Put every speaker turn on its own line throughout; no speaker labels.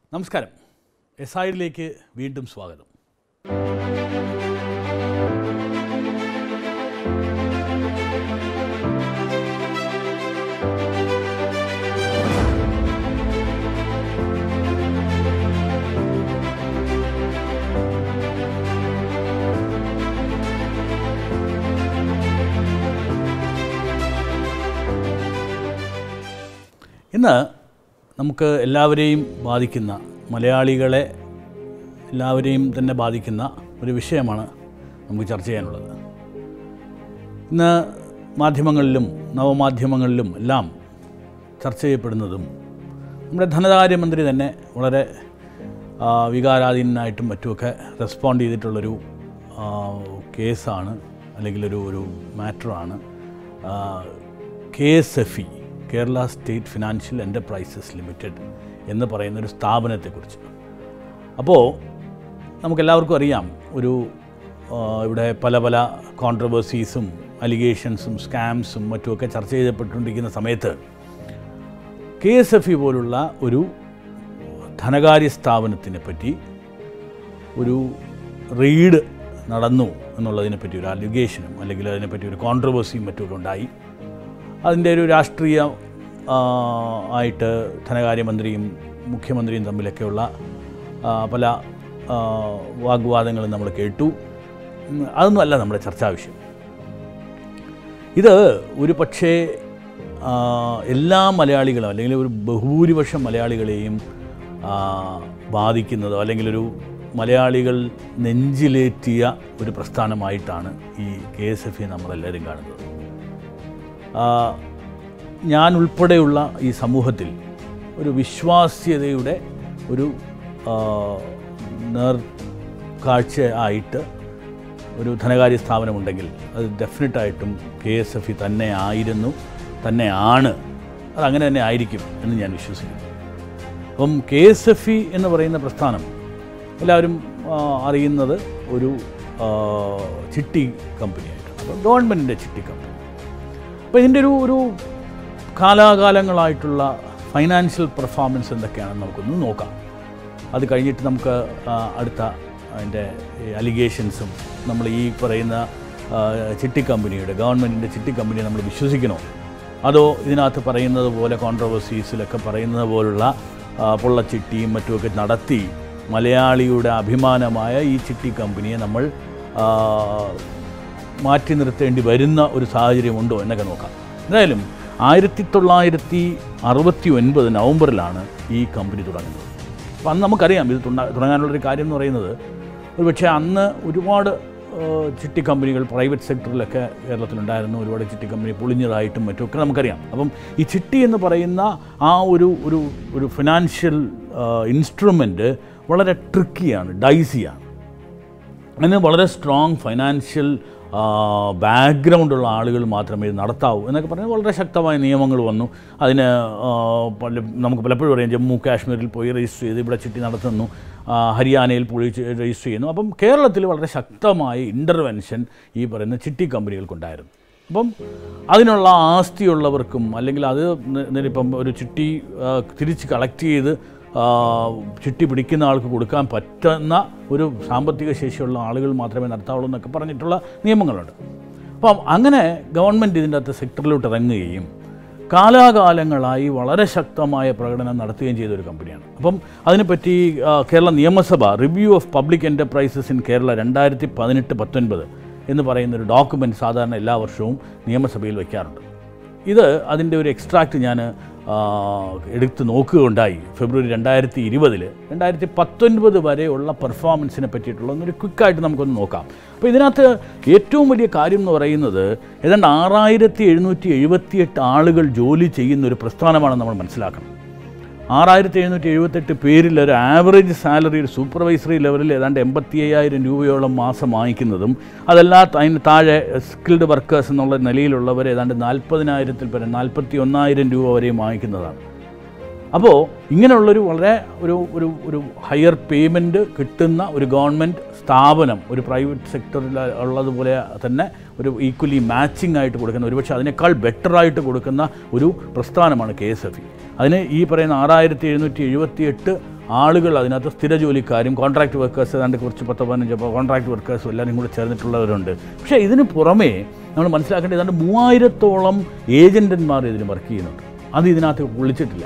നമസ്കാരം എസ് ഐഡിലേക്ക് വീണ്ടും സ്വാഗതം ഇന്ന് നമുക്ക് എല്ലാവരെയും ബാധിക്കുന്ന മലയാളികളെ എല്ലാവരെയും തന്നെ ബാധിക്കുന്ന ഒരു വിഷയമാണ് നമുക്ക് ചർച്ച ചെയ്യാനുള്ളത് ഇന്ന് മാധ്യമങ്ങളിലും നവമാധ്യമങ്ങളിലും എല്ലാം ചർച്ച ചെയ്യപ്പെടുന്നതും നമ്മുടെ ധനകാര്യമന്ത്രി തന്നെ വളരെ ആ, വികാരാധീനായിട്ടും മറ്റുമൊക്കെ റെസ്പോണ്ട് ചെയ്തിട്ടുള്ളൊരു ആ, കേസാണ് അല്ലെങ്കിൽ ഒരു ഒരു മാറ്ററാണ് K S F E Kerala state financial enterprises limited എന്ന് പറയുന്ന ഒരു സ്ഥാപനത്തെക്കുറിച്ച് അപ്പോൾ നമുക്കെല്ലാവർക്കും അറിയാം ഒരു ആ, ഇവിടെ പല പല കോൺട്രവേഴ്സീസും അലിഗേഷൻസും സ്കാംസും മറ്റുമൊക്കെ ചർച്ച ചെയ്യപ്പെട്ടുകൊണ്ടിരിക്കുന്ന സമയത്ത് കെ എസ് എഫ് ഇ പോലുള്ള ഒരു ധനകാര്യ സ്ഥാപനത്തിനെ പറ്റി ഒരു റെയ്ഡ് നടന്നു എന്നുള്ളതിനെപ്പറ്റി ഒരു അലിഗേഷനും അല്ലെങ്കിൽ അതിനെപ്പറ്റി ഒരു കോൺട്രവേഴ്സിയും മറ്റുമൊക്കെ ഉണ്ടായി അതിൻ്റെ ഒരു രാഷ്ട്രീയ ആ, ആയിട്ട് ധനകാര്യമന്ത്രിയും മുഖ്യമന്ത്രിയും തമ്മിലൊക്കെയുള്ള ആ, പല ആ, വാഗ്വാദങ്ങളും നമ്മൾ കേട്ടു ഉം, അതൊന്നുമല്ല നമ്മുടെ ചർച്ചാ വിഷയം ഇത് ഒരു പക്ഷേ ആ, എല്ലാ മലയാളികളും അല്ലെങ്കിൽ ഒരു ബഹുഭൂരിപക്ഷം മലയാളികളെയും ആ, ബാധിക്കുന്നതോ അല്ലെങ്കിൽ ഒരു മലയാളികൾ നെഞ്ചിലേറ്റിയ ഒരു പ്രസ്ഥാനമായിട്ടാണ് ഈ കെ എസ് എഫ് ഇ നമ്മളെല്ലാവരും കാണുന്നത് ആ, ഞാൻ ഉൾപ്പെടെയുള്ള ഈ സമൂഹത്തിൽ ഒരു വിശ്വാസ്യതയുടെ ഒരു ആ, നേർക്കാഴ്ച ആയിട്ട് ഒരു ധനകാര്യ സ്ഥാപനമുണ്ടെങ്കിൽ അത് ഡെഫിനറ്റായിട്ടും കെ എസ് എഫ് ഇ തന്നെ ആയിരുന്നു തന്നെയാണ് അത് അങ്ങനെ തന്നെ ആയിരിക്കും എന്ന് ഞാൻ വിശ്വസിക്കുന്നു അപ്പം കെ എസ് എഫ് ഇ എന്ന് പറയുന്ന പ്രസ്ഥാനം എല്ലാവരും ആ, അറിയുന്നത് ഒരു ആ, ചിട്ടി കമ്പനിയായിട്ടാണ് അപ്പം ഗവൺമെൻറ്റിൻ്റെ ചിട്ടി കമ്പനി അപ്പോൾ ഇതിൻ്റെ ഒരു ഒരു കാലാകാലങ്ങളായിട്ടുള്ള ഫൈനാൻഷ്യൽ പെർഫോമൻസ് എന്തൊക്കെയാണെന്ന് നമുക്കൊന്ന് നോക്കാം അത് കഴിഞ്ഞിട്ട് നമുക്ക് ആ, അടുത്ത അതിൻ്റെ അലിഗേഷൻസും നമ്മൾ ഈ പറയുന്ന ആ, ചിട്ടി കമ്പനിയുടെ ഗവൺമെൻറ്റിൻ്റെ ചിട്ടി കമ്പനിയെ നമ്മൾ വിശ്വസിക്കണോ അതോ ഇതിനകത്ത് പറയുന്നത് പോലെ കോൺട്രവേഴ്സീസിലൊക്കെ പറയുന്നത് പോലുള്ള ആ, പൊള്ളച്ചിട്ടിയും മറ്റുമൊക്കെ നടത്തി മലയാളിയുടെ അഭിമാനമായ ഈ ചിട്ടി കമ്പനിയെ നമ്മൾ ആ, മാറ്റി നിർത്തേണ്ടി വരുന്ന ഒരു സാഹചര്യമുണ്ടോ എന്നൊക്കെ നോക്കാം എന്തായാലും ആയിരത്തി തൊള്ളായിരത്തി അറുപത്തി ഒൻപത് നവംബറിലാണ് ഈ കമ്പനി തുടങ്ങുന്നത് അപ്പോൾ അന്ന് നമുക്കറിയാം ഇത് തുടങ്ങ- തുടങ്ങാനുള്ളൊരു കാര്യം എന്ന് പറയുന്നത് ഒരു പക്ഷേ അന്ന് ഒരുപാട് ആ, ചിട്ടി കമ്പനികൾ പ്രൈവറ്റ് സെക്ടറിലൊക്കെ കേരളത്തിലുണ്ടായിരുന്നു ഒരുപാട് ചിട്ടി കമ്പനി പൊളിഞ്ഞതായിട്ടും മറ്റുമൊക്കെ നമുക്കറിയാം അപ്പം ഈ ചിട്ടി എന്ന് പറയുന്ന ആ ഒരു ഒരു ഒരു ഫിനാൻഷ്യൽ ഇൻസ്ട്രുമെൻറ്റ് വളരെ ട്രിക്കിയാണ് ഡൈസിയാണ് അതിന് വളരെ സ്ട്രോങ് ഫൈനാൻഷ്യൽ ബാക്ക്ഗ്രൗണ്ടുള്ള ആളുകൾ മാത്രമേ ഇത് നടത്താവൂ എന്നൊക്കെ പറഞ്ഞാൽ വളരെ ശക്തമായ നിയമങ്ങൾ വന്നു അതിന് ആ, പല നമുക്ക് പലപ്പോഴും പറയാം ജമ്മു കാശ്മീരിൽ പോയി രജിസ്റ്റർ ചെയ്ത് ഇവിടെ ചിട്ടി നടത്തുന്നു ആ, ഹരിയാനയിൽ പോയി ചെ- രജിസ്റ്റർ ചെയ്യുന്നു അപ്പം കേരളത്തിൽ വളരെ ശക്തമായ ഇൻ്റർവെൻഷൻ ഈ പറയുന്ന ചിട്ടി കമ്പനികൾക്കുണ്ടായിരുന്നു അപ്പം അതിനുള്ള ആസ്തിയുള്ളവർക്കും അല്ലെങ്കിൽ അത് ന- ന- ഇപ്പം ഒരു ചിട്ടി ആ, തിരിച്ച് കളക്ട് ചെയ്ത് ആ, ചിട്ടി പിടിക്കുന്ന ആൾക്ക് കൊടുക്കാൻ പറ്റുന്ന ഒരു സാമ്പത്തിക ശേഷിയുള്ള ആളുകൾ മാത്രമേ നടത്താവുള്ളൂ എന്നൊക്കെ പറഞ്ഞിട്ടുള്ള നിയമങ്ങളുണ്ട് അപ്പം അങ്ങനെ ഗവൺമെൻറ് ഇതിൻ്റെ അകത്ത് സെക്ടറിലോട്ട് ഇറങ്ങുകയും കാലാകാലങ്ങളായി വളരെ ശക്തമായ പ്രകടനം നടത്തുകയും ചെയ്ത ഒരു കമ്പനിയാണ് അപ്പം അതിനെപ്പറ്റി ആ, Kerala Niyamasabha review of public enterprises in Kerala രണ്ടായിരത്തി പതിനെട്ട് പത്തൊൻപത് എന്ന് പറയുന്ന ഒരു ഡോക്യുമെൻറ്റ് സാധാരണ എല്ലാ വർഷവും നിയമസഭയിൽ വയ്ക്കാറുണ്ട് ഇത് അതിൻ്റെ ഒരു എക്സ്ട്രാക്റ്റ് ഞാൻ എടുത്ത് നോക്കുകയുണ്ടായി ഫെബ്രുവരി രണ്ടായിരത്തി ഇരുപതിൽ രണ്ടായിരത്തി പത്തൊൻപത് വരെയുള്ള പെർഫോമൻസിനെ പറ്റിയിട്ടുള്ള ഒന്നൊരു ക്വിക്കായിട്ട് നമുക്കൊന്ന് നോക്കാം അപ്പോൾ ഇതിനകത്ത് ഏറ്റവും വലിയ കാര്യം എന്ന് പറയുന്നത് ഏതാണ്ട് ആറായിരത്തി എഴുന്നൂറ്റി എഴുപത്തിയെട്ട് ആളുകൾ ജോലി ചെയ്യുന്ന ഒരു പ്രസ്ഥാനമാണെന്ന് നമ്മൾ മനസ്സിലാക്കണം ആറായിരത്തി എഴുന്നൂറ്റി എഴുപത്തെട്ട് പേരിൽ ഒരു ആവറേജ് സാലറി ഒരു സൂപ്പർവൈസറി ലെവലിൽ ഏതാണ്ട് എൺപത്തി അയ്യായിരം രൂപയോളം മാസം വാങ്ങിക്കുന്നതും അതല്ല അതിന് താഴെ സ്കിൽഡ് വർക്കേഴ്സ് എന്നുള്ള നിലയിലുള്ളവർ ഏതാണ്ട് നാൽപ്പതിനായിരത്തിൽ പരം നാൽപ്പത്തി ഒന്നായിരം രൂപ വരെയും വാങ്ങിക്കുന്നതാണ് അപ്പോൾ ഇങ്ങനെയുള്ളൊരു വളരെ ഒരു ഒരു ഒരു ഹയർ പേയ്മെൻറ്റ് കിട്ടുന്ന ഒരു ഗവൺമെൻറ് സ്ഥാപനം ഒരു പ്രൈവറ്റ് സെക്ടറിൽ ഉള്ളതുപോലെ തന്നെ ഒരു ഈക്വലി മാച്ചിങ് ആയിട്ട് കൊടുക്കുന്ന ഒരുപക്ഷെ അതിനേക്കാൾ ബെറ്ററായിട്ട് കൊടുക്കുന്ന ഒരു പ്രസ്ഥാനമാണ് കെ എസ് എഫ് ഇ അതിന് ഈ പറയുന്ന ആറായിരത്തി എഴുന്നൂറ്റി എഴുപത്തി എട്ട് ആളുകൾ അതിനകത്ത് സ്ഥിര ജോലിക്കാരും കോൺട്രാക്ട് വർക്കേഴ്സ് ഏതാണ്ട് കുറച്ച് പത്ത് പതിനഞ്ച് കോൺട്രാക്ട് വർക്കേഴ്സും എല്ലാവരും കൂടെ ചേർന്നിട്ടുള്ളവരുണ്ട് പക്ഷേ ഇതിന് പുറമേ നമ്മൾ മനസ്സിലാക്കേണ്ടത് ഏതാണ്ട് മൂവായിരത്തോളം ഏജൻറ്റന്മാർ ഇതിന് വർക്ക് ചെയ്യുന്നുണ്ട് അത് ഇതിനകത്ത് വിളിച്ചിട്ടില്ല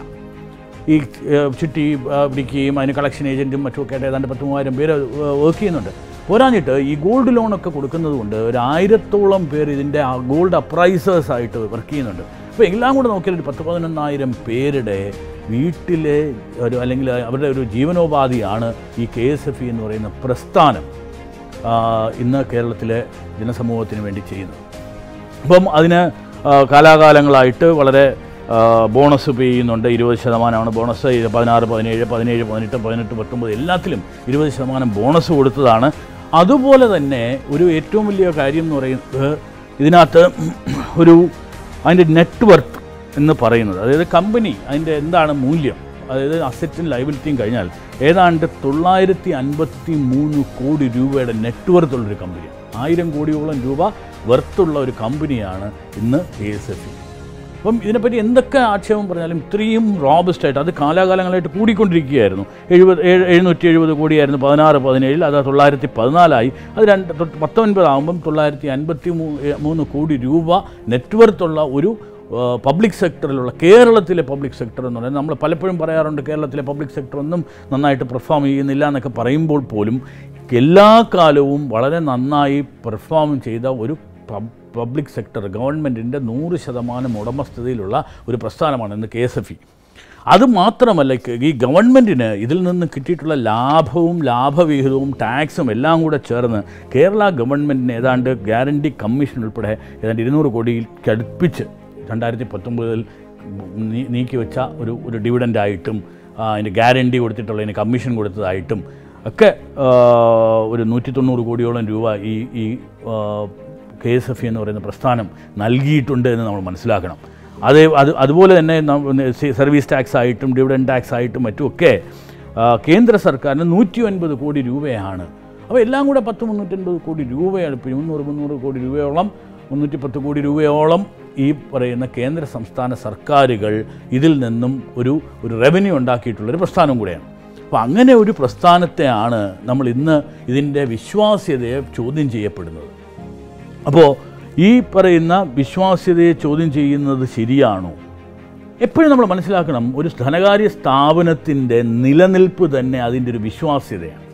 ഈ ഏഹ്, ചിട്ടി ഏഹ്, പിടിക്കുകയും അതിന് കളക്ഷൻ ഏജൻറ്റും മറ്റുമൊക്കെ ആയിട്ട് ഏതാണ്ട് പത്ത് മൂവായിരം പേര് വർക്ക് ചെയ്യുന്നുണ്ട് പോരാഞ്ഞിട്ട് ഈ ഗോൾഡ് ലോണൊക്കെ കൊടുക്കുന്നത് കൊണ്ട് ഒരു ആയിരത്തോളം പേര് ഇതിൻ്റെ ഗോൾഡ് അപ്രൈസേഴ്സ് ആയിട്ട് വർക്ക് ചെയ്യുന്നുണ്ട് അപ്പോൾ എല്ലാം കൂടെ നോക്കിയാൽ ഒരു പത്ത് പതിനൊന്നായിരം പേരുടെ വീട്ടിലെ ഒരു അല്ലെങ്കിൽ അവരുടെ ഒരു ജീവനോപാധിയാണ് ഈ കെ എസ് എഫ് ഇ എന്ന് പറയുന്ന പ്രസ്ഥാനം ആ, ഇന്ന് കേരളത്തിലെ ജനസമൂഹത്തിന് വേണ്ടി ചെയ്യുന്നത് അപ്പം അതിന് ആ, കാലാകാലങ്ങളായിട്ട് വളരെ ആ, ബോണസ് പേ ചെയ്യുന്നുണ്ട് ഇരുപത് ശതമാനമാണ് ബോണസ് ഇത് പതിനാറ് പതിനേഴ് പതിനേഴ് പതിനെട്ട് പതിനെട്ട് പത്തൊമ്പത് എല്ലാത്തിലും ഇരുപത് ശതമാനം ബോണസ് കൊടുത്തതാണ് അതുപോലെ തന്നെ ഒരു ഏറ്റവും വലിയ കാര്യം എന്ന് പറയുന്നത് ഇതിനകത്ത് ഒരു അതിൻ്റെ നെറ്റ്വർക്ക് എന്ന് പറയുന്നത് അതായത് കമ്പനി അതിൻ്റെ എന്താണ് മൂല്യം അതായത് അസറ്റും ലൈബിലിറ്റിയും കഴിഞ്ഞാൽ ഏതാണ്ട് തൊള്ളായിരത്തി അൻപത്തി മൂന്ന് കോടി രൂപയുടെ നെറ്റ്വർത്ത് ഉള്ളൊരു കമ്പനിയാണ് ആയിരം കോടിയോളം രൂപ വെർത്തുള്ള ഒരു കമ്പനിയാണ് ഇന്ന് എ എസ് എഫ് അപ്പം ഇതിനെപ്പറ്റി എന്തൊക്കെ ആക്ഷേപം പറഞ്ഞാലും ഇത്രയും റോബസ്റ്റ് ആയിട്ട് അത് കാലാകാലങ്ങളായിട്ട് കൂടിക്കൊണ്ടിരിക്കുകയായിരുന്നു എഴുപത് ഏഴ് എഴുന്നൂറ്റി എഴുപത് കോടിയായിരുന്നു പതിനാറ് പതിനേഴിൽ അത് തൊള്ളായിരത്തി പതിനാലായി അത് രണ്ട് തൊട്ട് പത്തൊൻപതാകുമ്പം തൊള്ളായിരത്തി അൻപത്തി മൂ മൂന്ന് കോടി രൂപ നെറ്റ്വർത്തുള്ള ഒരു പബ്ലിക് സെക്ടറിലുള്ള കേരളത്തിലെ പബ്ലിക് സെക്ടർ എന്ന് പറയുന്നത് നമ്മൾ പലപ്പോഴും പറയാറുണ്ട് കേരളത്തിലെ പബ്ലിക് സെക്ടർ ഒന്നും നന്നായിട്ട് പെർഫോം ചെയ്യുന്നില്ല എന്നൊക്കെ പറയുമ്പോൾ പോലും എല്ലാ കാലവും വളരെ നന്നായി പെർഫോം ചെയ്ത ഒരു പബ്ലിക് സെക്ടർ ഗവൺമെൻറ്റിൻ്റെ നൂറ് ശതമാനം ഉടമസ്ഥതയിലുള്ള ഒരു പ്രസ്ഥാനമാണ് ഇന്ന് കെ എസ് എഫ് ഇ അത് മാത്രമല്ല ക- ഈ ഗവൺമെൻറ്റിന് ഇതിൽ നിന്ന് കിട്ടിയിട്ടുള്ള ലാഭവും ലാഭവിഹിതവും ടാക്സും എല്ലാം കൂടെ ചേർന്ന് കേരള ഗവൺമെൻറ്റിന് ഏതാണ്ട് ഗ്യാരണ്ടി കമ്മീഷൻ ഉൾപ്പെടെ ഏതാണ്ട് ഇരുന്നൂറ് കോടിക്ക് അടുപ്പിച്ച് രണ്ടായിരത്തി പത്തൊമ്പതിൽ നീ- നീക്കി വെച്ച ഒരു ഒരു ഡിവിഡൻ്റായിട്ടും അതിൻ്റെ ഗ്യാരണ്ടി കൊടുത്തിട്ടുള്ളതിന് കമ്മീഷൻ കൊടുത്തതായിട്ടും ഒക്കെ ആ, ഒരു നൂറ്റി തൊണ്ണൂറ് കോടിയോളം രൂപ ഈ ഈ കെ എസ് എഫ് എന്ന് പറയുന്ന പ്രസ്ഥാനം നൽകിയിട്ടുണ്ട് എന്ന് നമ്മൾ മനസ്സിലാക്കണം അതേ അത് അതുപോലെ തന്നെ നം- സി- സർവീസ് ടാക്സ് ആയിട്ടും ഡിവിഡൻ ടാക്സ് ആയിട്ടും മറ്റുമൊക്കെ ആ, കേന്ദ്ര സർക്കാരിന് നൂറ്റി ഒൻപത് കോടി രൂപയാണ് അപ്പോൾ എല്ലാം കൂടെ പത്ത് മുന്നൂറ്റൻപത് കോടി രൂപയാണ് ഇപ്പോൾ മുന്നൂറ് മുന്നൂറ് കോടി രൂപയോളം മുന്നൂറ്റി പത്ത് കോടി രൂപയോളം ഈ പറയുന്ന കേന്ദ്ര സംസ്ഥാന സർക്കാരുകൾ ഇതിൽ നിന്നും ഒരു ഒരു റവന്യൂ ഉണ്ടാക്കിയിട്ടുള്ളൊരു പ്രസ്ഥാനം കൂടെയാണ് അപ്പോൾ അങ്ങനെ ഒരു പ്രസ്ഥാനത്തെയാണ് നമ്മൾ ഇന്ന് ഇതിൻ്റെ വിശ്വാസ്യതയെ ചോദ്യം ചെയ്യപ്പെടുന്നത് അപ്പോൾ ഈ പറയുന്ന വിശ്വാസ്യതയെ ചോദ്യം ചെയ്യുന്നത് ശരിയാണോ എപ്പോഴും നമ്മൾ മനസ്സിലാക്കണം ഒരു ധനകാര്യ സ്ഥാപനത്തിൻ്റെ നിലനിൽപ്പ് തന്നെ അതിൻ്റെ ഒരു വിശ്വാസ്യതയാണ്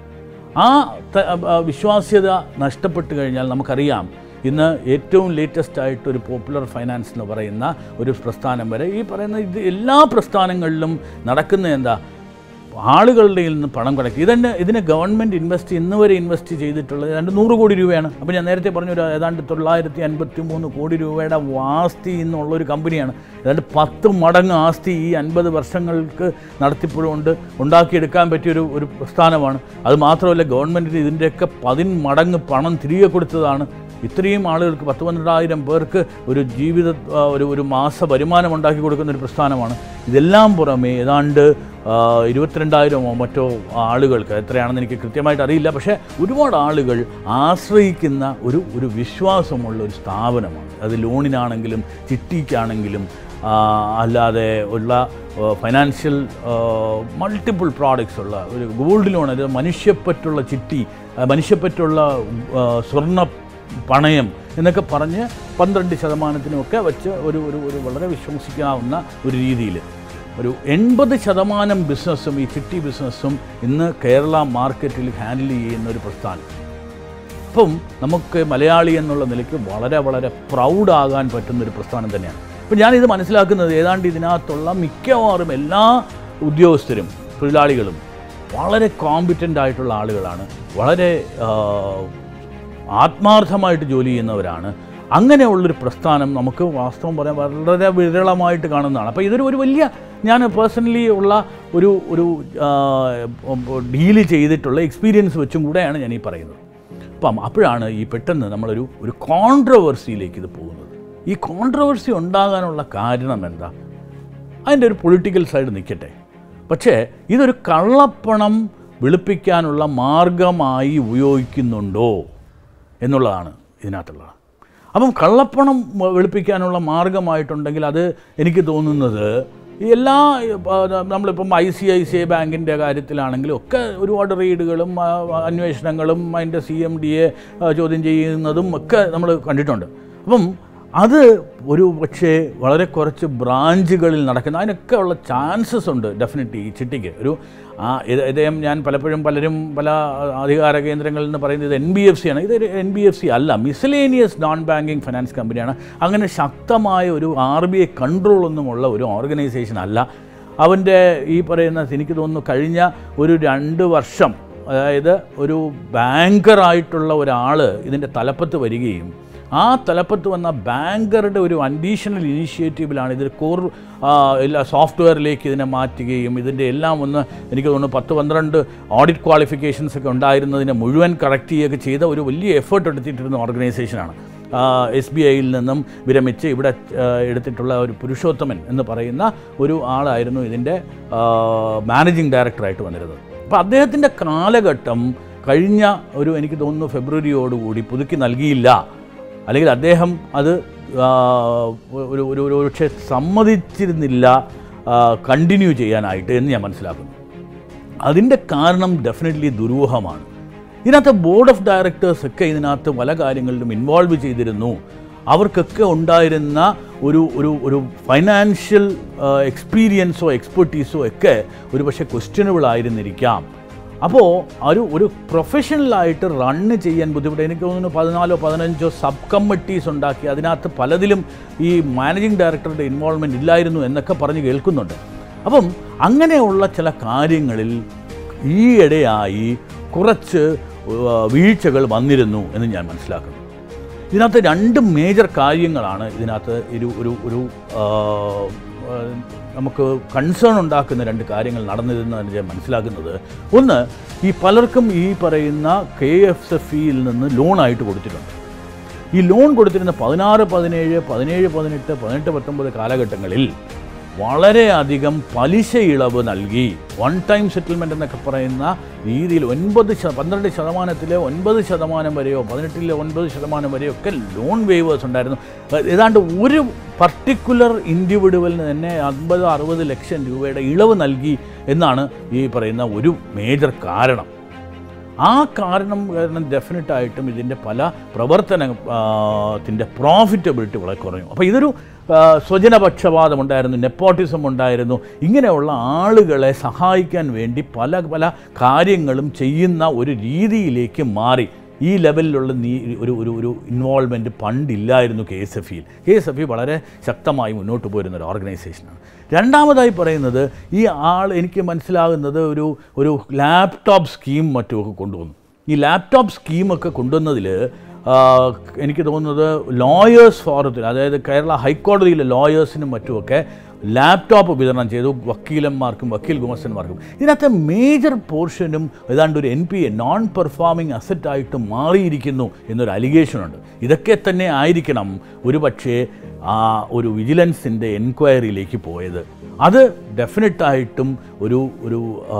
ആ ത- ആ വിശ്വാസ്യത നഷ്ടപ്പെട്ട് കഴിഞ്ഞാൽ നമുക്കറിയാം ഇന്ന് ഏറ്റവും ലേറ്റസ്റ്റ് ആയിട്ട് ഒരു പോപ്പുലർ ഫൈനാൻസ് എന്ന് പറയുന്ന ഒരു പ്രസ്ഥാനം വരെ ഈ പറയുന്ന ഇത് എല്ലാ പ്രസ്ഥാനങ്ങളിലും നടക്കുന്ന എന്താ ആളുകളുടെ കയ്യിൽ നിന്ന് പണം കളക്ട് ഇതന്നെ ഇതിന് ഗവൺമെൻറ് ഇൻവെസ്റ്റ് ഇന്ന് വരെ ഇൻവെസ്റ്റ് ചെയ്തിട്ടുള്ളത് ഏതാണ്ട് നൂറ് കോടി രൂപയാണ് അപ്പോൾ ഞാൻ നേരത്തെ പറഞ്ഞ ഒരു ഏതാണ്ട് തൊള്ളായിരത്തി അൻപത്തി മൂന്ന് കോടി രൂപയുടെ ആസ്തി എന്നുള്ളൊരു കമ്പനിയാണ് ഏതാണ്ട് പത്ത് മടങ്ങ് ആസ്തി ഈ അൻപത് വർഷങ്ങൾക്ക് നടത്തിപ്പുകൊണ്ട് ഉണ്ടാക്കിയെടുക്കാൻ പറ്റിയൊരു ഒരു പ്രസ്ഥാനമാണ് അത് മാത്രമല്ല ഗവൺമെൻറ്റിന് ഇതിൻ്റെയൊക്കെ പതിന് മടങ്ങ് പണം തിരികെ കൊടുത്തതാണ് ഇത്രയും ആളുകൾക്ക് പത്ത് പന്ത്രണ്ടായിരം പേർക്ക് ഒരു ജീവിത ആ, ഒരു ഒരു മാസ വരുമാനം ഉണ്ടാക്കി കൊടുക്കുന്ന ഒരു പ്രസ്ഥാനമാണ് ഇതെല്ലാം പുറമെ ഏതാണ്ട് ആ, ഇരുപത്തിരണ്ടായിരമോ മറ്റോ ആളുകൾക്ക് എത്രയാണെന്ന് എനിക്ക് കൃത്യമായിട്ട് അറിയില്ല പക്ഷേ ഒരുപാട് ആളുകൾ ആശ്രയിക്കുന്ന ഒരു ഒരു വിശ്വാസമുള്ള ഒരു സ്ഥാപനമാണ് അത് ലോണിനാണെങ്കിലും ചിട്ടിക്കാണെങ്കിലും ആ, അല്ലാതെ ഉള്ള ഫൈനാൻഷ്യൽ മൾട്ടിപ്പിൾ പ്രോഡക്റ്റ്സ് ഉള്ള ഒരു ഗോൾഡ് ലോൺ അത് മനുഷ്യപ്പറ്റുള്ള ചിട്ടി ആ, മനുഷ്യപ്പറ്റുള്ള ആ, സ്വർണ്ണ പണയം എന്നൊക്കെ പറഞ്ഞ് പന്ത്രണ്ട് ശതമാനത്തിനുമൊക്കെ വെച്ച് ഒരു ഒരു ഒരു വളരെ വിശ്വസിക്കാവുന്ന ഒരു രീതിയിൽ ഒരു എൺപത് ശതമാനം ബിസിനസ്സും ഈ ചിട്ടി ബിസിനസ്സും ഇന്ന് കേരള മാർക്കറ്റിൽ ഹാൻഡിൽ ചെയ്യുന്ന ഒരു പ്രസ്ഥാനം അപ്പം നമുക്ക് മലയാളി എന്നുള്ള നിലയ്ക്ക് വളരെ വളരെ പ്രൗഡാകാൻ പറ്റുന്ന ഒരു പ്രസ്ഥാനം തന്നെയാണ് അപ്പം ഞാനിത് മനസ്സിലാക്കുന്നത് ഏതാണ്ട് ഇതിനകത്തുള്ള മിക്കവാറും എല്ലാ ഉദ്യോഗസ്ഥരും തൊഴിലാളികളും വളരെ കോമ്പിറ്റൻ്റ് ആയിട്ടുള്ള ആളുകളാണ് വളരെ ആ, ആത്മാർത്ഥമായിട്ട് ജോലി ചെയ്യുന്നവരാണ് അങ്ങനെയുള്ളൊരു പ്രസ്ഥാനം നമുക്ക് വാസ്തവം പറയാൻ വളരെ വിരളമായിട്ട് കാണുന്നതാണ് അപ്പോൾ ഇതൊരു ഒരു വലിയ ഞാൻ പേഴ്സണലി ഉള്ള ഒരു ഒരു ഡീല് ചെയ്തിട്ടുള്ള എക്സ്പീരിയൻസ് വെച്ചും കൂടെയാണ് ഞാൻ ഈ പറയുന്നത് അപ്പം അപ്പോഴാണ് ഈ പെട്ടെന്ന് നമ്മളൊരു ഒരു കോൺട്രവേഴ്സിയിലേക്ക് ഇത് പോകുന്നത് ഈ കോൺട്രവേഴ്സി ഉണ്ടാകാനുള്ള കാരണം എന്താ അതിൻ്റെ ഒരു പൊളിറ്റിക്കൽ സൈഡ് നിൽക്കട്ടെ പക്ഷേ ഇതൊരു കള്ളപ്പണം വെളുപ്പിക്കാനുള്ള മാർഗമായി ഉപയോഗിക്കുന്നുണ്ടോ എന്നുള്ളതാണ് ഇതിനകത്തുള്ളത് അപ്പം കള്ളപ്പണം വ- വെളുപ്പിക്കാനുള്ള മാർഗമായിട്ടുണ്ടെങ്കിൽ അത് എനിക്ക് തോന്നുന്നത് ഈ എല്ലാ ആ, നമ്മളിപ്പം I C I C I ബാങ്കിൻ്റെ കാര്യത്തിലാണെങ്കിലും ഒക്കെ ഒരുപാട് റെയ്ഡുകളും ആ, അന്വേഷണങ്ങളും അതിൻ്റെ സി എം ഡി എ ചോദ്യം ചെയ്യുന്നതും ഒക്കെ നമ്മൾ കണ്ടിട്ടുണ്ട് അപ്പം അത് ഒരു പക്ഷേ വളരെ കുറച്ച് ബ്രാഞ്ചുകളിൽ നടക്കുന്ന അതിനൊക്കെ ഉള്ള ചാൻസസ് ഉണ്ട് ഡെഫിനറ്റ്ലി ഈ ചിട്ടിക്ക് ഒരു ആ ഇത് ഇദ്ദേഹം ഞാൻ പലപ്പോഴും പലരും പല അധികാര കേന്ദ്രങ്ങളിൽ നിന്ന് പറയുന്നത് ഇത് എൻ ബി എഫ് സി ആണ് ഇതൊരു എൻ ബി എഫ് സി അല്ല മിസലേനിയസ് നോൺ ബാങ്കിങ് ഫിനാൻസ് കമ്പനിയാണ് അങ്ങനെ ശക്തമായ ഒരു ആർ ബി ഐ കൺട്രോളൊന്നുമുള്ള ഒരു ഓർഗനൈസേഷൻ അല്ല അവൻ്റെ ഈ പറയുന്ന എനിക്ക് തോന്നുന്നു കഴിഞ്ഞ ഒരു രണ്ട് വർഷം അതായത് ഒരു ബാങ്കറായിട്ടുള്ള ഒരാൾ ഇതിൻ്റെ തലപ്പത്ത് വരികയും ആ തലപ്പത്ത് വന്ന ബാങ്കറുടെ ഒരു അഡീഷണൽ ഇനീഷ്യേറ്റീവിലാണ് ഇതിൽ കോർ ആ, എല്ലാ സോഫ്റ്റ്വെയറിലേക്ക് ഇതിനെ മാറ്റുകയും ഇതിൻ്റെ എല്ലാം ഒന്ന് എനിക്ക് തോന്നുന്നു പത്ത് പന്ത്രണ്ട് ഓഡിറ്റ് ക്വാളിഫിക്കേഷൻസ് ഒക്കെ ഉണ്ടായിരുന്നതിനെ മുഴുവൻ കറക്റ്റ് ചെയ്യുകയൊക്കെ ചെയ്ത ഒരു വലിയ എഫേർട്ട് എടുത്തിട്ടിരുന്ന ഓർഗനൈസേഷനാണ് എസ് ബി ഐയിൽ നിന്നും വിരമിച്ച് ഇവിടെ ആ, എടുത്തിട്ടുള്ള ഒരു പുരുഷോത്തമൻ എന്ന് പറയുന്ന ഒരു ആളായിരുന്നു ഇതിൻ്റെ മാനേജിങ് ഡയറക്ടറായിട്ട് വന്നിരുന്നത് അപ്പോൾ അദ്ദേഹത്തിൻ്റെ കാലഘട്ടം കഴിഞ്ഞ ഒരു എനിക്ക് തോന്നുന്നു ഫെബ്രുവരിയോടുകൂടി പുതുക്കി നൽകിയില്ല അല്ലെങ്കിൽ അദ്ദേഹം അത് ആ, ഒരു ഒരു ഒരു പക്ഷേ സമ്മതിച്ചിരുന്നില്ല കണ്ടിന്യൂ ചെയ്യാനായിട്ട് എന്ന് ഞാൻ മനസ്സിലാക്കുന്നു അതിൻ്റെ കാരണം ഡെഫിനറ്റ്ലി ദുരൂഹമാണ് ഇതിനകത്ത് ബോർഡ് ഓഫ് ഡയറക്ടേഴ്സ് ഒക്കെ ഇതിനകത്ത് പല കാര്യങ്ങളിലും ഇൻവോൾവ് ചെയ്തിരുന്നു അവർക്കൊക്കെ ഉണ്ടായിരുന്ന ഒരു ഒരു ഒരു ഫൈനാൻഷ്യൽ എക്സ്പീരിയൻസോ എക്സ്പെർട്ടീസോ ഒക്കെ ഒരു പക്ഷേ ക്വസ്റ്റ്യനബിൾ ആയിരുന്നിരിക്കാം അപ്പോൾ ഒരു ഒരു പ്രൊഫഷണലായിട്ട് റണ്ണ് ചെയ്യാൻ ബുദ്ധിമുട്ട് എനിക്ക് തോന്നുന്നു പതിനാലോ പതിനഞ്ചോ സബ് കമ്മിറ്റീസ് ഉണ്ടാക്കി അതിനകത്ത് പലതിലും ഈ മാനേജിങ് ഡയറക്ടറുടെ ഇൻവോൾവ്മെൻറ്റ് ഇല്ലായിരുന്നു എന്നൊക്കെ പറഞ്ഞ് കേൾക്കുന്നുണ്ട് അപ്പം അങ്ങനെയുള്ള ചില കാര്യങ്ങളിൽ ഈയിടെയായി കുറച്ച് ആ, വീഴ്ചകൾ വന്നിരുന്നു എന്ന് ഞാൻ മനസ്സിലാക്കുന്നു ഇതിനകത്ത് രണ്ട് മേജർ കാര്യങ്ങളാണ് ഇതിനകത്ത് ഒരു ഒരു ഒരു ആ, ആ, നമുക്ക് കൺസേൺ ഉണ്ടാക്കുന്ന രണ്ട് കാര്യങ്ങൾ നടന്നിരുന്നതെന്ന് ഞാൻ മനസ്സിലാക്കുന്നത് ഒന്ന് ഈ പലർക്കും ഈ പറയുന്ന കെ എഫ് എഫ് ഇയിൽ നിന്ന് ലോണായിട്ട് കൊടുത്തിട്ടുണ്ട് ഈ ലോൺ കൊടുത്തിരുന്ന പതിനാറ് പതിനേഴ് പതിനേഴ് പതിനെട്ട് പതിനെട്ട് പത്തൊമ്പത് കാലഘട്ടങ്ങളിൽ വളരെയധികം പലിശ ഇളവ് നൽകി വൺ ടൈം സെറ്റിൽമെൻ്റ് എന്നൊക്കെ പറയുന്ന രീതിയിൽ ഒൻപത് ശ പന്ത്രണ്ട് ശതമാനത്തിലെ ഒൻപത് ശതമാനം വരെയോ പതിനെട്ടിലെ ഒൻപത് ശതമാനം വരെയോ ഒക്കെ ലോൺ വേവേഴ്സ് ഉണ്ടായിരുന്നു അഹ് ഏതാണ്ട് ഒരു പർട്ടിക്കുലർ ഇൻഡിവിഡുവലിന് തന്നെ അൻപത് അറുപത് ലക്ഷം രൂപയുടെ ഇളവ് നൽകി എന്നാണ് ഈ പറയുന്ന ഒരു മേജർ കാരണം ആ കാരണം കാരണം ഡെഫിനറ്റായിട്ടും ഇതിൻ്റെ പല പ്രവർത്തന ത്തിൻ്റെ പ്രോഫിറ്റബിലിറ്റി വളരെ കുറഞ്ഞു അപ്പോൾ ഇതൊരു ആ, സ്വജനപക്ഷപാതം ഉണ്ടായിരുന്നു നെപ്പോട്ടിസം ഉണ്ടായിരുന്നു ഇങ്ങനെയുള്ള ആളുകളെ സഹായിക്കാൻ വേണ്ടി പല പല കാര്യങ്ങളും ചെയ്യുന്ന ഒരു രീതിയിലേക്ക് മാറി ഈ ലെവലിലുള്ള നീ ഒരു ഒരു ഒരു ഇൻവോൾവ്മെൻറ്റ് പണ്ടില്ലായിരുന്നു കെ എസ് എഫ് ഇയിൽ കെ എസ് എഫ് ഇ വളരെ ശക്തമായി മുന്നോട്ട് പോരുന്ന ഒരു ഓർഗനൈസേഷനാണ് രണ്ടാമതായി പറയുന്നത് ഈ ആൾ എനിക്ക് മനസ്സിലാകുന്നത് ഒരു ഒരു ലാപ്ടോപ്പ് സ്കീം മറ്റുമൊക്കെ കൊണ്ടുവന്നു ഈ ലാപ്ടോപ്പ് സ്കീമൊക്കെ കൊണ്ടുവന്നതിൽ എനിക്ക് തോന്നുന്നത് ലോയേഴ്സ് ഫോറത്തിൽ അതായത് കേരള ഹൈക്കോടതിയിലെ ലോയേഴ്സിനും മറ്റുമൊക്കെ ലാപ്ടോപ്പ് വിതരണം ചെയ്തു വക്കീലന്മാർക്കും വക്കീൽ ഗുമസ്തന്മാർക്കും ഇതിനകത്ത് മേജർ പോർഷനും ഏതാണ്ട് ഒരു N P A non performing അസറ്റായിട്ട് മാറിയിരിക്കുന്നു എന്നൊരു അലിഗേഷനുണ്ട് ഇതൊക്കെ തന്നെ ആയിരിക്കണം ഒരു പക്ഷേ ആ ഒരു വിജിലൻസിൻ്റെ എൻക്വയറിയിലേക്ക് പോയത് അത് ഡെഫിനറ്റായിട്ടും ഒരു ഒരു ആ,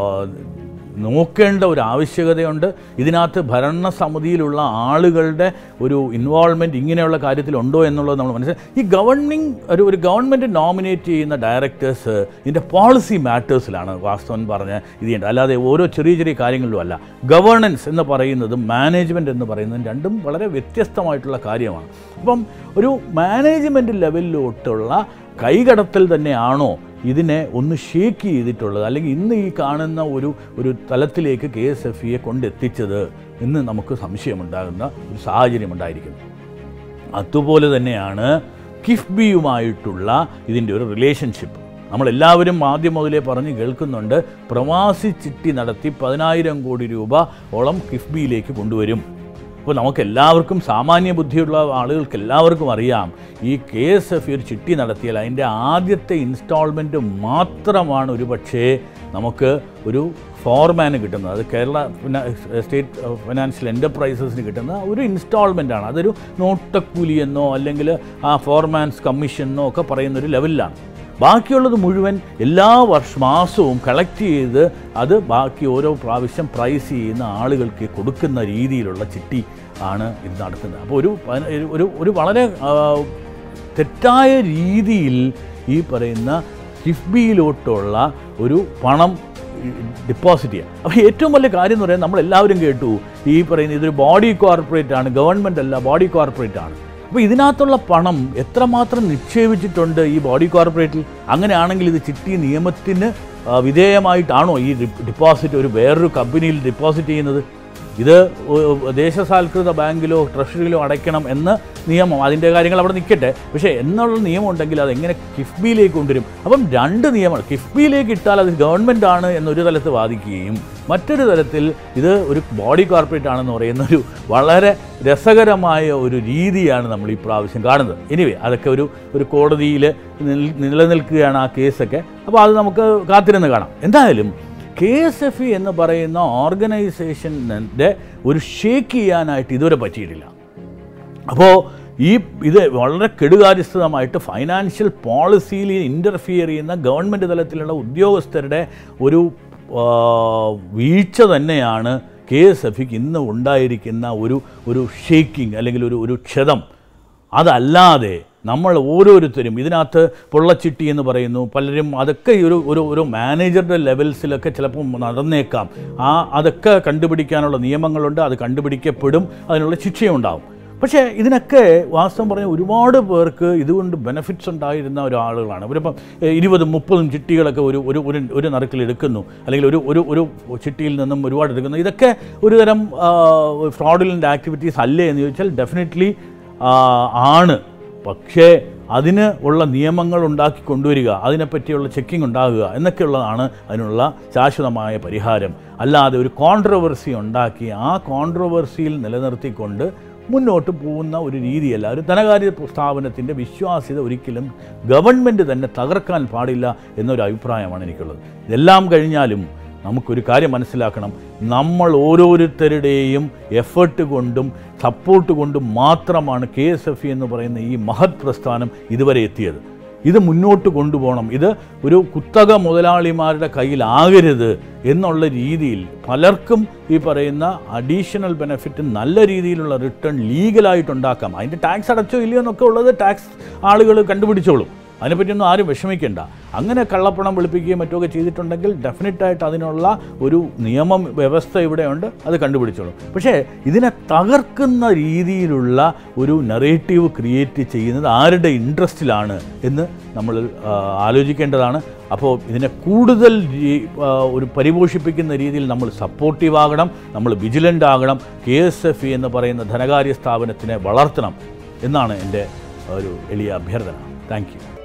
നോക്കേണ്ട ഒരു ആവശ്യകതയുണ്ട് ഇതിനകത്ത് ഭരണസമിതിയിലുള്ള ആളുകളുടെ ഒരു ഇൻവോൾവ്മെൻറ്റ് ഇങ്ങനെയുള്ള കാര്യത്തിലുണ്ടോ എന്നുള്ളത് നമ്മൾ മനസ്സിലാക്കി ഈ ഗവൺമെൻറ് ഒരു ഒരു ഗവൺമെൻറ് നോമിനേറ്റ് ചെയ്യുന്ന ഡയറക്ടേഴ്സ് ഇതിൻ്റെ പോളിസി മാറ്റേഴ്സിലാണ് വാസ്തവൻ പറഞ്ഞ് ഇത് ചെയ്യേണ്ടത് അല്ലാതെ ഓരോ ചെറിയ ചെറിയ കാര്യങ്ങളിലും അല്ല ഗവേണൻസ് എന്ന് പറയുന്നതും മാനേജ്മെൻറ്റ് എന്ന് പറയുന്നതും രണ്ടും വളരെ വ്യത്യസ്തമായിട്ടുള്ള കാര്യമാണ് അപ്പം ഒരു മാനേജ്മെൻറ്റ് ലെവലിലോട്ടുള്ള കൈകടത്തൽ തന്നെയാണോ ഇതിനെ ഒന്ന് ഷേക്ക് ചെയ്തിട്ടുള്ളത് അല്ലെങ്കിൽ ഇന്ന് ഈ കാണുന്ന ഒരു ഒരു തലത്തിലേക്ക് കെ എസ് എഫ് ഇയെ കൊണ്ടെത്തിച്ചത് എന്ന് നമുക്ക് സംശയമുണ്ടാകുന്ന ഒരു സാഹചര്യം ഉണ്ടായിരിക്കുന്നു അതുപോലെ തന്നെയാണ് കിഫ്ബിയുമായിട്ടുള്ള ഇതിൻ്റെ ഒരു റിലേഷൻഷിപ്പ് നമ്മളെല്ലാവരും ആദ്യം മുതലേ പറഞ്ഞ് കേൾക്കുന്നുണ്ട് പ്രവാസി ചിട്ടി നടത്തി പതിനായിരം കോടി രൂപ ഓളം കിഫ്ബിയിലേക്ക് കൊണ്ടുവരും അപ്പോൾ നമുക്ക് എല്ലാവർക്കും സാമാന്യ ബുദ്ധിയുള്ള ആളുകൾക്ക് എല്ലാവർക്കും അറിയാം ഈ കെ എസ് എഫ് ഒരു ചിട്ടി നടത്തിയാൽ അതിൻ്റെ ആദ്യത്തെ ഇൻസ്റ്റാൾമെൻറ്റ് മാത്രമാണ് ഒരു പക്ഷേ നമുക്ക് ഒരു ഫോർമാന് കിട്ടുന്നത് അത് കേരള ഫിനാ- സ്റ്റേറ്റ് ഫിനാൻഷ്യൽ എൻ്റർപ്രൈസസിന് കിട്ടുന്ന ഒരു ഇൻസ്റ്റാൾമെൻ്റ് ആണ് അതൊരു നോട്ടക്കൂലി എന്നോ അല്ലെങ്കിൽ ആ ഫോർമാൻസ് കമ്മീഷൻ എന്നോ ഒക്കെ പറയുന്ന ഒരു ലെവലിലാണ് ബാക്കിയുള്ളത് മുഴുവൻ എല്ലാ വർഷ മാസവും കളക്ട് ചെയ്ത് അത് ബാക്കി ഓരോ പ്രാവശ്യം പ്രൈസ് ചെയ്യുന്ന ആളുകൾക്ക് കൊടുക്കുന്ന രീതിയിലുള്ള ചിട്ടി ആണ് ഇത് നടത്തുന്നത് അപ്പോൾ ഒരു പതിന- ഒരു ഒരു വളരെ ആ, തെറ്റായ രീതിയിൽ ഈ പറയുന്ന കിഫ്ബിയിലോട്ടുള്ള ഒരു പണം ഡിപ്പോസിറ്റ് ചെയ്യുക അപ്പോൾ ഏറ്റവും വലിയ കാര്യം എന്ന് പറയുന്നത് നമ്മൾ എല്ലാവരും കേട്ടു ഈ പറയുന്ന ഇതൊരു ബോഡി കോർപ്പറേറ്റ് ആണ് ഗവൺമെൻറ് അല്ല ബോഡി കോർപ്പറേറ്റ് ആണ് അപ്പോൾ ഇതിനകത്തുള്ള പണം എത്രമാത്രം നിക്ഷേപിച്ചിട്ടുണ്ട് ഈ ബോഡി കോർപ്പറേറ്റിൽ അങ്ങനെയാണെങ്കിൽ ഇത് ചിട്ടി നിയമത്തിന് ആ, വിധേയമായിട്ടാണോ ഈ ഡിപ്പോസിറ്റ് ഒരു വേറൊരു കമ്പനിയിൽ ഡിപ്പോസിറ്റ് ചെയ്യുന്നത് ഇത് ഒ- ദേശസാൽകൃത ബാങ്കിലോ ട്രഷറിയിലോ അടയ്ക്കണം എന്ന നിയമം അതിൻ്റെ കാര്യങ്ങൾ അവിടെ നിൽക്കട്ടെ പക്ഷേ എന്നുള്ള നിയമം ഉണ്ടെങ്കിൽ അത് എങ്ങനെ കിഫ്ബിയിലേക്ക് കൊണ്ടുവരും അപ്പം രണ്ട് നിയമമാണ് കിഫ്ബിയിലേക്ക് ഇട്ടാൽ അത് ഗവൺമെൻറ് ആണ് എന്നൊരു തലത്ത് വാദിക്കുകയും മറ്റൊരു തലത്തിൽ ഇത് ഒരു ബോഡി കോർപ്പറേറ്റ് ആണെന്ന് പറയുന്ന ഒരു വളരെ രസകരമായ ഒരു രീതിയാണ് നമ്മൾ ഈ പ്രാവശ്യം കാണുന്നത് എനിവേ അതൊക്കെ ഒരു ഒരു കോടതിയിൽ നിൽ- നിലനിൽക്കുകയാണ് ആ കേസൊക്കെ അപ്പോൾ അത് നമുക്ക് കാത്തിരുന്ന് കാണാം എന്തായാലും കെ എസ് എഫ് ഇ എന്ന് പറയുന്ന ഓർഗനൈസേഷൻ്റെ ഒരു ഷേക്ക് ചെയ്യാനായിട്ട് ഇതുവരെ പറ്റിയിട്ടില്ല അപ്പോൾ ഈ ഇത് വളരെ കെടുകാര്യസ്ഥതമായിട്ട് ഫൈനാൻഷ്യൽ പോളിസിയിൽ ഇൻ്റർഫിയർ ചെയ്യുന്ന ഗവൺമെൻറ് തലത്തിലുള്ള ഉദ്യോഗസ്ഥരുടെ ഒരു ആ, വീഴ്ച തന്നെയാണ് കെ എസ് എഫ് ഇക്ക് ഇന്ന് ഉണ്ടായിരിക്കുന്ന ഒരു ഒരു ഷേക്കിംഗ് അല്ലെങ്കിൽ ഒരു ഒരു ക്ഷതം അതല്ലാതെ നമ്മൾ ഓരോരുത്തരും ഇതിനകത്ത് പൊള്ളച്ചിട്ടി എന്ന് പറയുന്നു പലരും അതൊക്കെ ഈ ഒരു ഒരു ഒരു മാനേജറുടെ ലെവൽസിലൊക്കെ ചിലപ്പോൾ നടന്നേക്കാം ആ അതൊക്കെ കണ്ടുപിടിക്കാനുള്ള നിയമങ്ങളുണ്ട് അത് കണ്ടുപിടിക്കപ്പെടും അതിനുള്ള ശിക്ഷയുണ്ടാവും പക്ഷേ ഇതിനൊക്കെ വാസ്തവം പറഞ്ഞ ഒരുപാട് പേർക്ക് ഇതുകൊണ്ട് ബെനിഫിറ്റ്സ് ഉണ്ടായിരുന്ന ഒരാളുകളാണ് ഇവരിപ്പം ഏഹ്, ഇരുപതും മുപ്പതും ചിട്ടികളൊക്കെ ഒരു ഒരു ഒരു ഒരു നറുക്കിൽ എടുക്കുന്നു അല്ലെങ്കിൽ ഒരു ഒരു ഒരു ചിട്ടിയിൽ നിന്നും ഒരുപാട് എടുക്കുന്നു ഇതൊക്കെ ഒരുതരം ഫ്രോഡിലൻ്റ് ആക്ടിവിറ്റീസ് അല്ലേ എന്ന് ചോദിച്ചാൽ ഡെഫിനറ്റ്ലി ആണ് പക്ഷേ അതിന് ഉള്ള നിയമങ്ങൾ ഉണ്ടാക്കി കൊണ്ടുവരിക അതിനെപ്പറ്റിയുള്ള ചെക്കിംഗ് ഉണ്ടാകുക എന്നൊക്കെയുള്ളതാണ് അതിനുള്ള ശാശ്വതമായ പരിഹാരം അല്ലാതെ ഒരു കോൺട്രവേഴ്സി ഉണ്ടാക്കി ആ കോൺട്രവേഴ്സിയിൽ നിലനിർത്തിക്കൊണ്ട് മുന്നോട്ട് പോകുന്ന ഒരു രീതിയല്ല ഒരു ധനകാര്യ സ്ഥാപനത്തിൻ്റെ വിശ്വാസ്യത ഒരിക്കലും ഗവൺമെൻറ് തന്നെ തകർക്കാൻ പാടില്ല എന്നൊരു അഭിപ്രായമാണ് എനിക്കുള്ളത് ഇതെല്ലാം കഴിഞ്ഞാലും നമുക്കൊരു കാര്യം മനസ്സിലാക്കണം നമ്മൾ ഓരോരുത്തരുടെയും എഫേർട്ട് കൊണ്ടും സപ്പോർട്ട് കൊണ്ടും മാത്രമാണ് കെ എസ് എഫ് എന്ന് പറയുന്ന ഈ മഹത് പ്രസ്ഥാനം ഇതുവരെ എത്തിയത് ഇത് മുന്നോട്ട് കൊണ്ടുപോകണം ഇത് ഒരു കുത്തക മുതലാളിമാരുടെ കയ്യിലാകരുത് എന്നുള്ള രീതിയിൽ പലർക്കും ഈ പറയുന്ന അഡീഷണൽ ബെനിഫിറ്റ് നല്ല രീതിയിലുള്ള റിട്ടേൺ ലീഗലായിട്ടുണ്ടാക്കാം അതിൻ്റെ ടാക്സ് അടച്ചോ ഇല്ലയോ എന്നൊക്കെ ഉള്ളത് ടാക്സ് ആളുകൾ കണ്ടുപിടിച്ചോളും അതിനെപ്പറ്റിയൊന്നും ആരും വിഷമിക്കേണ്ട അങ്ങനെ കള്ളപ്പണം വെളുപ്പിക്കുകയും മറ്റുമൊക്കെ ചെയ്തിട്ടുണ്ടെങ്കിൽ ഡെഫിനറ്റായിട്ട് അതിനുള്ള ഒരു നിയമം വ്യവസ്ഥ ഇവിടെയുണ്ട് അത് കണ്ടുപിടിച്ചോളും പക്ഷേ ഇതിനെ തകർക്കുന്ന രീതിയിലുള്ള ഒരു നെറേറ്റീവ് ക്രിയേറ്റ് ചെയ്യുന്നത് ആരുടെ ഇൻട്രസ്റ്റിലാണ് എന്ന് നമ്മൾ ആ, ആലോചിക്കേണ്ടതാണ് അപ്പോൾ ഇതിനെ കൂടുതൽ രീ- ആ, ഒരു പരിപോഷിപ്പിക്കുന്ന രീതിയിൽ നമ്മൾ സപ്പോർട്ടീവ് ആകണം നമ്മൾ വിജിലൻ്റ് ആകണം കെ എസ് എഫ് ഇ എന്ന് പറയുന്ന ധനകാര്യ സ്ഥാപനത്തിനെ വളർത്തണം എന്നാണ് എൻ്റെ ഒരു എളിയ അഭ്യർത്ഥന താങ്ക് യു